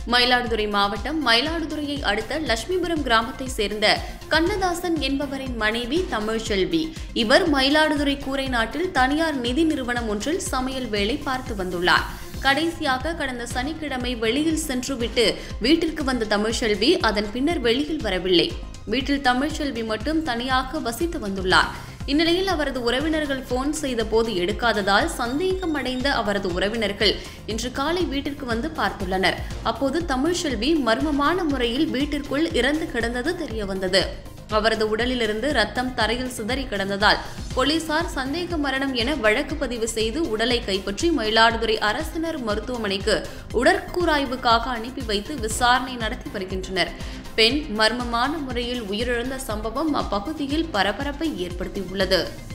மயிலாடுதுறை மாவட்டம் மயிலாடுதுறையை அடுத்த லட்சுமிபுரம் கிராமத்தை சேர்ந்த கண்ணதாசன் என்பவரின் மனைவி தமிழ்ச்செல்வி இவர் மயிலாடுதுறை கூரை நாட்டில் தனியார் நிதி நிறுவனம் ஒன்றில் சமையல் வேலை பார்த்து வந்துள்ளார் கடைசியாக கடந்த சனிக்கிழமை வெளியில் சென்றுவிட்டு வீட்டிற்கு வந்த தமிழ்ச்செல்வி அதன் பின்னர் வெளியில் வரவில்லை வீட்டில் தமிழ்ச்செல்வி மட்டும் தனியாக வசித்து வந்துள்ளார் இந்நிலையில் அவரது உறவினர்கள் போன் செய்த போது எடுக்காததால் சந்தேகமடைந்த அவரது உறவினர்கள் இன்று காலை வீட்டிற்கு வந்து பார்த்துள்ளனர் அப்போது தமிழ்ச்செல்வி மர்மமான முறையில் வீட்டிற்குள் இறந்து கிடந்தது தெரியவந்தது அவரது உடலிலிருந்து ரத்தம் தரையில் சிதறி கிடந்ததால் போலீசார் சந்தேக மரணம் என வழக்கு பதிவு செய்து உடலை கைப்பற்றி மயிலாடுதுறை அரசினர் மருத்துவமனைக்கு உடற்கூராய்வுக்காக அனுப்பி வைத்து விசாரணை நடத்தி வருகின்றனர் பெண் மர்மமான முறையில் உயிரிழந்த சம்பவம் அப்பகுதியில் பரபரப்பை ஏற்படுத்தியுள்ளது